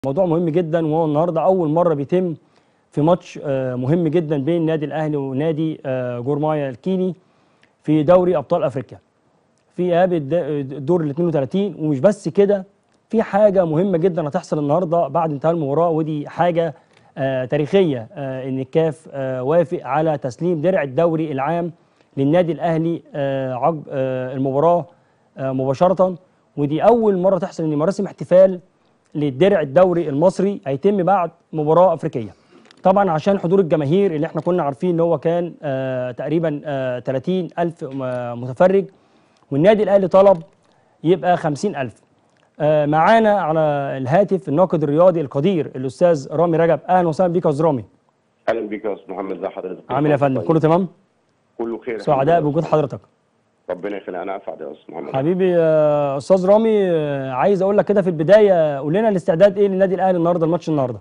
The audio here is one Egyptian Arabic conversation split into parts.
موضوع مهم جدا وهو النهارده اول مره بيتم في ماتش آه، مهم جدا بين النادي الاهلي ونادي آه، جورمايا الكيني في دوري ابطال افريقيا في اياب الد- الدور ال 32 ومش بس كده في حاجه مهمه جدا هتحصل النهارده بعد انتهاء المباراه ودي حاجه آه، تاريخيه آه، ان الكاف آه، وافق على تسليم درع الدوري العام للنادي الاهلي آه، عقب آه، المباراه آه، مباشره ودي اول مره تحصل ان مراسم احتفال للدرع الدوري المصري هيتم بعد مباراه افريقيه طبعا عشان حضور الجماهير اللي احنا كنا عارفين ان هو كان آه تقريبا آه 30 الف م- متفرج والنادي الاهلي طلب يبقى 50 الف آه معانا على الهاتف الناقد الرياضي القدير الاستاذ رامي رجب اهلا وسهلا بيك يا استاذ رامي اهلا بيك يا استاذ محمد ازي حضرتك عامل ايه يا فندم كله تمام كله خير سعداء الحمد لله. بوجود حضرتك ربنا يخليك انا اسعد يا استاذ محمد حبيبي آه، استاذ رامي آه، عايز اقول لك كده في البدايه قول لنا الاستعداد ايه للنادي الاهلي النهارده الماتش النهارده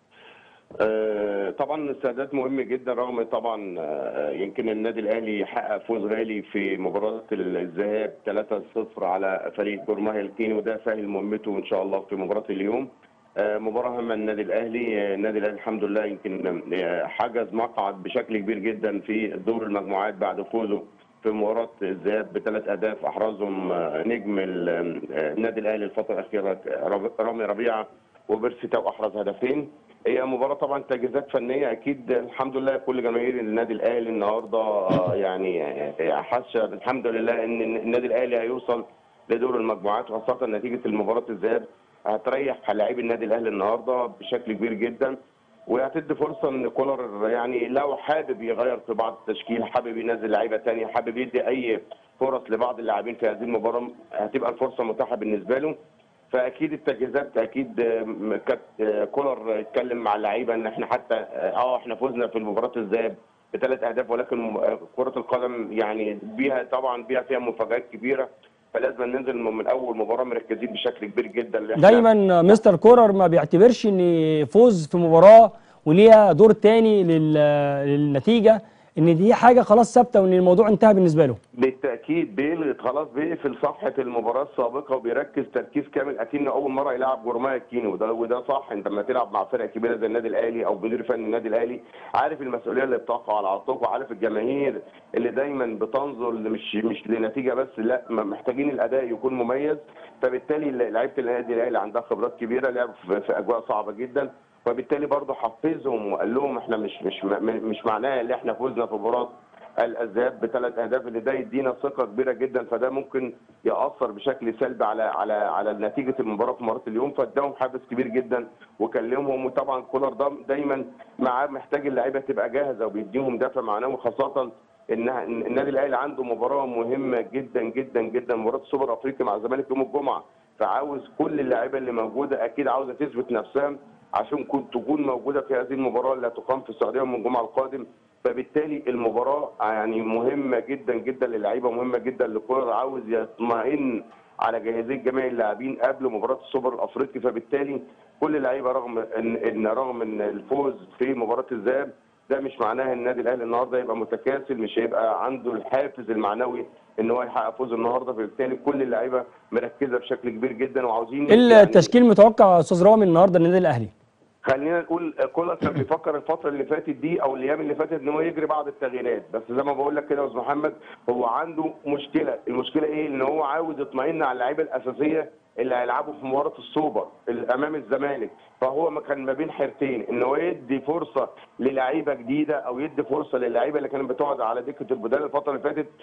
آه طبعا الاستعداد مهم جدا رغم طبعا آه يمكن النادي الاهلي حقق فوز غالي في مباراه الذهاب 3-0 على فريق جورماهيا الكيني وده سهل مهمته ان شاء الله في مباراه اليوم آه مباراه هامه النادي الاهلي آه، النادي الاهلي الحمد لله يمكن آه، حجز مقعد بشكل كبير جدا في دور المجموعات بعد فوزه في مباراه الذهاب بثلاث اهداف احرزهم آه، نجم ال- آه، النادي الاهلي الفتره الاخيره رب- رامي ربيعه وبيرسي تاو احرز هدفين هي مباراه طبعا تجهيزات فنيه اكيد الحمد لله كل جماهير النادي الاهلي النهارده آه، يعني آه، حاسه الحمد لله ان النادي الاهلي هيوصل لدور المجموعات وخاصه نتيجه المباراه الذهاب هتريح لاعبي النادي الاهلي النهارده بشكل كبير جدا وهتدي فرصه ان كولر يعني لو حابب يغير في بعض التشكيل حابب ينزل لعيبه ثانيه حابب يدي اي فرص لبعض اللاعبين في هذه المباراه هتبقى الفرصه متاحه بالنسبه له فاكيد التجهيزات اكيد آم، كانت آه، كولر اتكلم مع اللعيبه ان احنا حتى اه آه، احنا فزنا في مباراه الذهاب بثلاث اهداف ولكن آه، كره القدم يعني بيها طبعا بيها فيها مفاجات كبيره فلازم ننزل من اول مباراه مركزين بشكل كبير جدا لأن إحنا- دايما مستر كورر ما بيعتبرش ان فوز في مباراه وليها دور تاني لل- للنتيجه ان دي حاجه خلاص ثابته وان الموضوع انتهى بالنسبه له بالتاكيد بيلغي خلاص بيقفل صفحه المباراه السابقه وبيركز تركيز كامل اكيد اول مره يلعب جورمايا الكيني وده وده صح انت لما تلعب مع فرقه كبيره زي النادي الاهلي او مدير فني النادي الاهلي عارف المسؤوليه اللي بتقع على عاتقه وعارف الجماهير اللي دايما بتنظر مش مش لنتيجه بس لا م- محتاجين الاداء يكون مميز فبالتالي لعيبه النادي الاهلي عندها خبرات كبيره لعبوا في في اجواء صعبه جدا وبالتالي برضه حفزهم وقال لهم احنا مش مش م- مش معناه ان احنا فزنا في مباراه الذهاب بثلاث اهداف اللي ده يدينا ثقه كبيره جدا فده ممكن ياثر بشكل سلبي على على على نتيجه المباراه في مباراه اليوم فاداهم حافز كبير جدا وكلمهم وطبعا كولر ده دايما معاه محتاج اللعيبه تبقى جاهزه وبيديهم دافع معنوي خاصه ان إن النادي الاهلي عنده مباراه مهمه جدا جدا جدا مباراه السوبر الافريقي مع الزمالك يوم الجمعه فعاوز كل اللعيبه اللي موجوده اكيد عاوزه تثبت نفسها عشان كنت تكون موجوده في هذه المباراه اللي هتقام في السعوديه يوم الجمعه القادم فبالتالي المباراه يعني مهمه جدا جدا للعيبه مهمه جدا لكولر عاوز يطمئن على جاهزيه جميع اللاعبين قبل مباراه السوبر الافريقي فبالتالي كل اللعيبه رغم ان ان رغم ان الفوز في مباراه الذهاب ده مش معناه ان النادي الاهلي النهارده يبقى متكاسل مش هيبقى عنده الحافز المعنوي ان هو يحقق فوز النهارده فبالتالي كل اللعيبه مركزه بشكل كبير جدا وعاوزين ايه يعني- التشكيل المتوقع يا استاذ رامي النهارده للنادي الاهلي خلينا نقول كولر كان بيفكر الفتره اللي فاتت دي او الايام اللي فاتت ان هو يجري بعض التغييرات بس زي ما بقول لك كده يا استاذ محمد هو عنده مشكله المشكله ايه ان هو عاوز يطمئن على اللعيبه الاساسيه اللي هيلعبوا في مباراه السوبر امام الزمالك فهو ما كان ما بين حيرتين ان هو يدي فرصه للعيبه جديده او يدي فرصه للعيبه اللي كانت بتقعد على دكه البدال الفتره اللي فاتت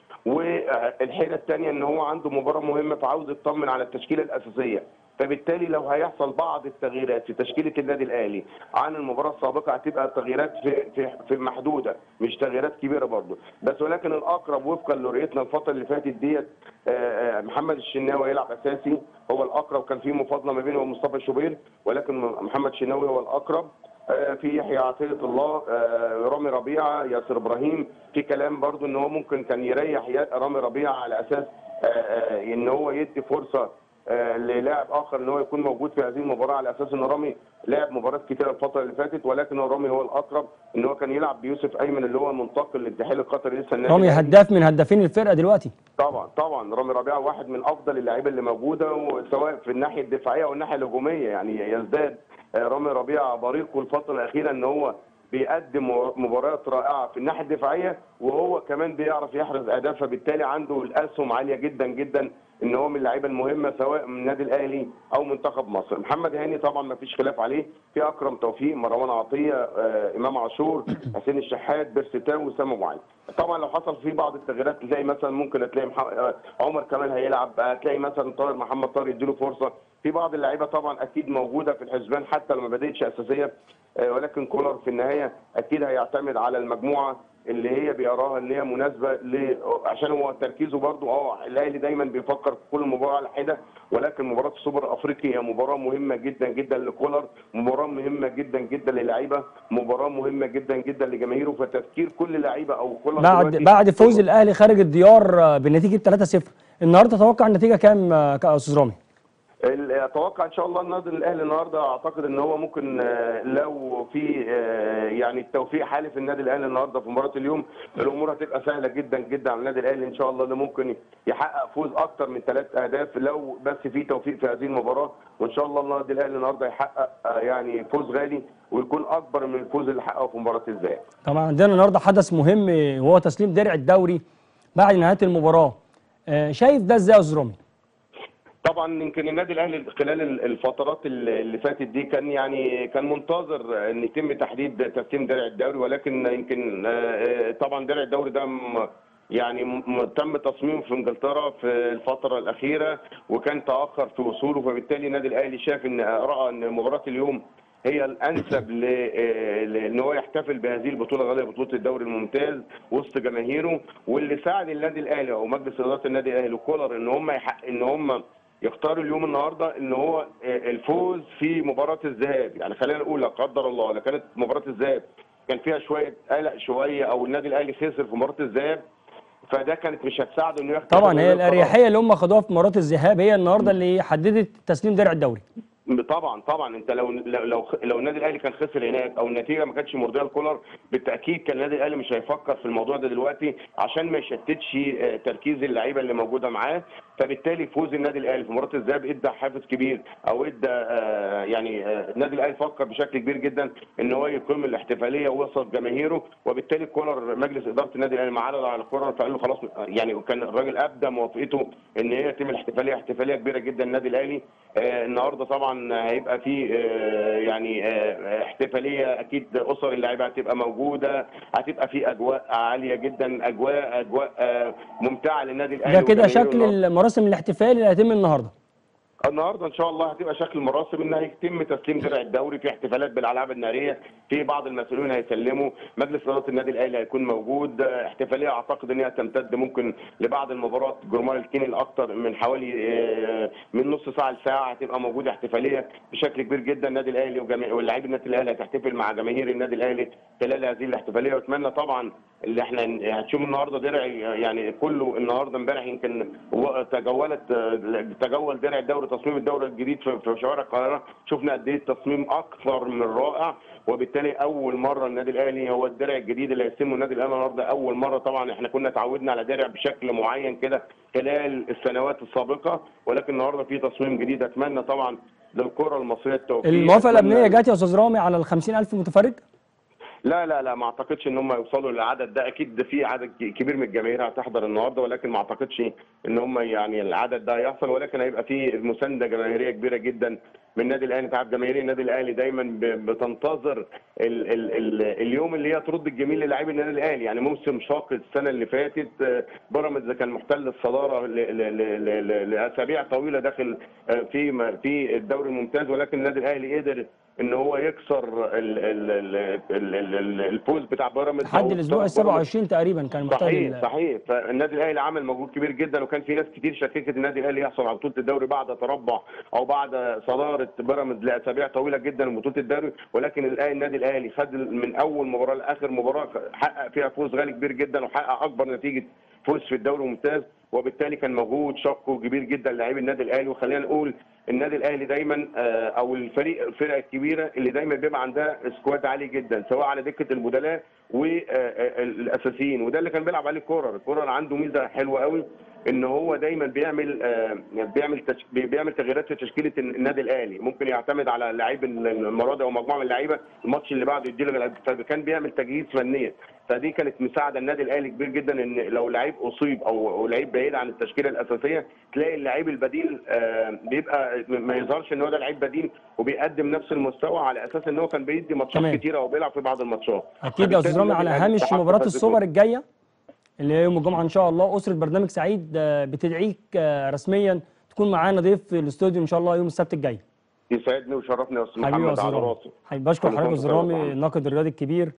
والحيره الثانيه ان هو عنده مباراه مهمه فعاوز يطمن على التشكيله الاساسيه فبالتالي لو هيحصل بعض التغييرات في تشكيله النادي الاهلي عن المباراه السابقه هتبقى تغييرات في في في محدوده مش تغييرات كبيره برضه بس ولكن الاقرب وفقا لرؤيتنا الفتره اللي فاتت ديت آه، آه، محمد الشناوي هيلعب اساسي هو الاقرب كان في مفاضله ما بينه ومصطفى شوبير ولكن محمد الشناوي هو الاقرب آه، في يحيى عطيه الله آه، رامي ربيعه ياسر ابراهيم في كلام برضو ان هو ممكن كان يريح يا- رامي ربيعه على اساس آه، آه، ان هو يدي فرصه آه، للاعب اخر ان هو يكون موجود في هذه المباراه على اساس ان رامي لعب مباريات كتيره الفتره اللي فاتت ولكن هو رامي هو الاقرب ان هو كان يلعب بيوسف ايمن اللي هو منتقل للاتحاد القطري لسه النادي رامي الأهلي. هداف من هدافين الفرقه دلوقتي طبعا طبعا رامي ربيعه واحد من افضل اللعيبه اللي موجوده وسواء في الناحيه الدفاعيه او الناحيه الهجوميه يعني يزداد آه، رامي ربيعه بريقه الفتره الاخيره ان هو بيقدم مباريات رائعه في الناحيه الدفاعيه وهو كمان بيعرف يحرز اهداف فبالتالي عنده الاسهم عاليه جدا جدا ان هو من اللعيبه المهمه سواء من النادي الاهلي او منتخب مصر محمد هاني طبعا ما فيش خلاف عليه في اكرم توفيق مروان عطيه آه، امام عاشور حسين الشحات بيرستاو وسام ابو علي طبعا لو حصل في بعض التغييرات تلاقي مثلا ممكن تلاقي مح... آه، عمر كمان هيلعب هتلاقي مثلا طارق محمد طارق يديله فرصه في بعض اللعيبه طبعا اكيد موجوده في الحسبان حتى لو ما بداتش اساسيه آه، ولكن كولر في النهايه اكيد هيعتمد على المجموعه اللي هي بيراها ان هي مناسبه ل... عشان هو تركيزه برضو اه الاهلي دايما بيفكر في كل مباراه على حده ولكن مباراه السوبر الافريقي هي مباراه مهمه جدا جدا لكولر مباراه مهمه جدا جدا للعيبه مباراه مهمه جدا جدا لجماهيره فتفكير كل لعيبه او كولر بعد دلوقتي- بعد فوز الاهلي خارج الديار آه، بنتيجه 3-0 النهارده تتوقع النتيجه كام آه، يا استاذ رامي؟ ال- اتوقع ان شاء الله النادي الاهلي النهارده اعتقد ان هو ممكن آه، لو في آه، يعني التوفيق حالف النادي الاهلي النهارده في مباراه اليوم الامور هتبقى سهله جدا جدا على النادي الاهلي ان شاء الله اللي ممكن يحقق فوز اكتر من ثلاث اهداف لو بس في توفيق في هذه المباراه وان شاء الله النادي الاهلي النهارده يحقق آه، يعني فوز غالي ويكون اكبر من الفوز اللي حققه في مباراه الذهاب. طبعا عندنا النهارده حدث مهم آه، وهو تسليم درع الدوري بعد نهايه المباراه آه، شايف ده ازاي يا استاذ رامي؟ طبعا يمكن النادي الاهلي خلال الفترات اللي فاتت دي كان يعني كان منتظر ان يتم تحديد تسليم درع الدوري ولكن يمكن آه، طبعا درع الدوري ده م- يعني م- تم تصميمه في انجلترا في الفتره الاخيره وكان تاخر في وصوله فبالتالي النادي الاهلي شاف ان راى ان مباراه اليوم هي الانسب ل- آه، لان هو يحتفل بهذه البطوله الغاليه بطوله الدوري الممتاز وسط جماهيره واللي ساعد النادي الاهلي او مجلس اداره النادي الاهلي وكولر ان هم يحق ان هم يختاروا اليوم النهارده ان هو آه، الفوز في مباراه الذهاب يعني خلينا نقول لا قدر الله لو كانت مباراه الذهاب كان فيها شويه قلق شويه او النادي الاهلي خسر في مباراه الذهاب فده كانت مش هتساعده انه ياخد طبعا هي القرار. الاريحيه اللي هم خدوها في مباراه الذهاب هي النهارده اللي حددت تسليم درع الدوري طبعا طبعا انت لو لو لو, لو النادي الاهلي كان خسر هناك او النتيجه ما كانتش مرضيه لكولر بالتاكيد كان النادي الاهلي مش هيفكر في الموضوع ده دلوقتي عشان ما يشتتش آه، تركيز اللعيبه اللي موجوده معاه فبالتالي فوز النادي الاهلي في مباراه الذهاب ادى حافز كبير او ادى آه، يعني آه، النادي الاهلي فكر بشكل كبير جدا ان هو يقيم الاحتفاليه وسط جماهيره وبالتالي كولر مجلس اداره النادي الاهلي ما عرض على كولر فقال له خلاص يعني كان الراجل ابدى موافقته ان هي يتم الاحتفاليه احتفاليه كبيره جدا النادي الاهلي آه، النهارده طبعا هيبقى في آه، يعني آه، احتفاليه اكيد اسر اللعيبه هتبقى موجوده هتبقى في اجواء عاليه جدا اجواء اجواء آه، ممتعه للنادي الاهلي ده كده وجماهيره شكل النهاردة. المراسم الاحتفال اللي هيتم النهارده النهارده ان شاء الله هتبقى شكل مراسم ان هيتم تسليم درع الدوري في احتفالات بالالعاب الناريه في بعض المسؤولين هيسلموا مجلس اداره النادي الاهلي هيكون موجود احتفاليه اعتقد ان هي تمتد ممكن لبعد المباراه جرمال الكيني الاكثر من حوالي آه، من نص ساعه لساعه هتبقى موجوده احتفاليه بشكل كبير جدا النادي الاهلي وجميع واللاعبين النادي الاهلي هتحتفل مع جماهير النادي الاهلي خلال هذه الاحتفاليه واتمنى طبعا اللي احنا هتشوف النهارده درع يعني كله النهارده امبارح يمكن و- تجولت تجول درع الدوري تصميم الدوري الجديد في في شوارع القاهره شفنا قد ايه التصميم اكثر من رائع وبالتالي اول مره النادي الاهلي هو الدرع الجديد اللي هيسمه النادي الاهلي النهارده اول مره طبعا احنا كنا اتعودنا على درع بشكل معين كده خلال السنوات السابقه ولكن النهارده في تصميم جديد اتمنى طبعا للكره المصريه التوفيق الموافقه أتمنى- الامنيه جت يا استاذ رامي على ال 50000 متفرج لا لا لا ما اعتقدش ان هم يوصلوا للعدد ده اكيد ده في عدد ك- كبير من الجماهير هتحضر النهارده ولكن ما اعتقدش ان هم يعني العدد ده هيحصل ولكن هيبقى في مسانده جماهيريه كبيره جدا من النادي الاهلي انت عارف جماهير النادي الاهلي دايما ب- بتنتظر ال ال ال اليوم اللي هي ترد الجميل للاعبي النادي الاهلي يعني موسم شاق السنه اللي فاتت آه، بيراميدز كان محتل الصداره ل- ل- ل- ل- ل- لاسابيع طويله داخل آه، في م- في الدوري الممتاز ولكن النادي الاهلي قدر ان هو يكسر ال- ال- ال- ال- ال- ال- الفوز بتاع بيراميدز لحد أو الاسبوع ال بيراميدز 27 تقريبا كان محتاج صحيح ال- صحيح فالنادي الاهلي عمل مجهود كبير جدا وكان في ناس كتير شككت النادي الاهلي يحصل على بطوله الدوري بعد تربع او بعد صداره بيراميدز لاسابيع طويله جدا من بطوله الدوري ولكن الآن النادي الاهلي خد من اول مباراه لاخر مباراه حقق فيها فوز غالي كبير جدا وحقق اكبر نتيجه فوز في الدوري الممتاز وبالتالي كان مجهود شق كبير جدا للاعبي النادي الاهلي وخلينا نقول النادي الاهلي دايما آه، او الفريق الفرق الكبيره اللي دايما بيبقى عندها سكواد عالي جدا سواء على دكه البدلاء والاساسيين وده اللي كان بيلعب عليه كورر كورر عنده ميزه حلوه قوي ان هو دايما بيعمل آه، بيعمل تش... بيعمل تغييرات في تشكيله النادي الاهلي ممكن يعتمد على لعيب المره دي او مجموعه من اللعيبه الماتش اللي بعده يديله لعيب فكان بيعمل تجهيز فنيا فدي كانت مساعده النادي الاهلي كبير جدا ان لو لعيب اصيب او أو لعيب بعيد عن التشكيله الاساسيه تلاقي اللعيب البديل آه، بيبقى ما يظهرش ان هو ده لعيب بديل وبيقدم نفس المستوى على اساس ان هو كان بيدي ماتشات تمام. كتيره او بيلعب في بعض الماتشات اكيد يا استاذ فبالتالي رامي على النادي الأهلي هامش استحق مباراه فوز السوبر الجايه اللي هي يوم الجمعه ان شاء الله اسره برنامج سعيد آه، بتدعيك آه، رسميا تكون معانا ضيف في الاستوديو ان شاء الله يوم السبت الجاي يسعدني ويشرفني يا استاذ حبيبي يا محمد استاذ على رامي راسي حبيبي بشكر كل حضرتك يا سنة استاذ وأنت طيب يا رامي محمد. الناقد الرياضي الكبير